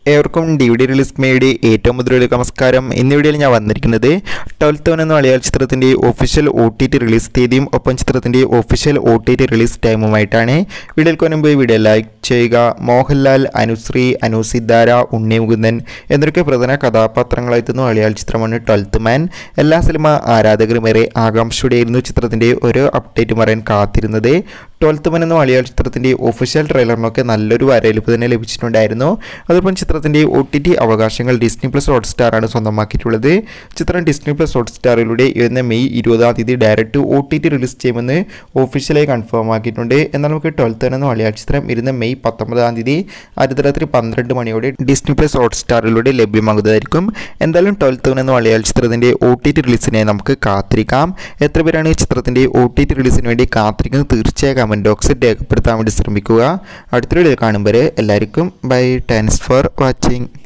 ഏവർക്കും ഡി വി ഡി റിലീസ് മേയുടെ ഏറ്റവും മുതലുള്ള നമസ്കാരം ഇന്ന് വീഡിയോയിൽ ഞാൻ വന്നിരിക്കുന്നത് ട്വൽത്ത് വൺ എന്ന മലയാള ചിത്രത്തിൻ്റെ ഒഫീഷ്യൽ ഒ ടി ടി റിലീസ് തീയതിയും ഒപ്പം ചിത്രത്തിൻ്റെ ഒഫീഷ്യൽ ഒ ടി ടി റിലീസ് ടൈമുമായിട്ടാണ് വീഡിയോയിൽ കൊണ്ടുപോയി വീഡിയോ ലൈക്ക് ചെയ്യുക മോഹൻലാൽ അനുശ്രീ അനു സിദ്ധാര ഉണ്ണി മുകുന്ദൻ എന്നൊക്കെ പ്രധാന കഥാപാത്രങ്ങളായിരുന്നു മലയാള ചിത്രമാണ് ട്വൽത്ത് മാൻ എല്ലാ സിനിമ ആരാധകരും ഏറെ ആകാംക്ഷയോടെയായിരുന്നു ചിത്രത്തിൻ്റെ ഓരോ അപ്ഡേറ്റും പറയാൻ കാത്തിരുന്നത് ട്വൽത്ത് മൻ എന്ന മലയാള ചിത്രത്തിൻ്റെ ഒഫീഷ്യൽ ട്രെയിലറിനൊക്കെ നല്ലൊരു വരവേൽപ്പ് തന്നെ ലഭിച്ചിട്ടുണ്ടായിരുന്നു അതോടൊപ്പം ചിത്രത്തിൻ്റെ ഒ ടി ടി അവകാശങ്ങൾ ഡിസ്നി പ്ലസ് ഹോട്ട്സ്റ്റാറാണ് സ്വന്തമാക്കിയിട്ടുള്ളത് ചിത്രം ഡിസ്നി പ്ലസ് ഹോട്ട്സ്റ്റാറിലൂടെ വരുന്ന മെയ് ഇരുപതാം തീയതി direct O T T release ചെയ്യുമെന്ന് ഒഫീഷ്യലായി കൺഫേം ആക്കിയിട്ടുണ്ട് എന്നാൽ നമുക്ക് ട്വൽത്ത് മൻ എന്ന മലയാള ചിത്രം ഇരുന്ന മെയ് പത്തൊമ്പതാം തീയതി അർദ്ധരാത്രി പന്ത്രണ്ട് മണിയോടെ ഡിസ്നി പ്ലസ് ഹോട്ട്സ്റ്റാറിലൂടെ ലഭ്യമാകുന്നതായിരിക്കും എന്തായാലും ട്വൽത്ത് മൻ എന്ന മലയാള ചിത്രത്തിൻ്റെ ഒ ടി ടി റിലീസിനെ നമുക്ക് കാത്തിരിക്കാം എത്ര പേരാണ് ഈ ചിത്രത്തിൻ്റെ ഒ ടി ടി റിലീസിന് വേണ്ടി കാത്തിരിക്കുന്നത് തീർച്ചയായും കമൻറ്റ് ബോക്സിൽ രേഖപ്പെടുത്താൻ വേണ്ടി ശ്രമിക്കുക അടുത്തൊരു വീഡിയോ കാണുമ്പോൾ എല്ലാവർക്കും ബൈ താങ്ക്സ് ഫോർ വാച്ചിങ്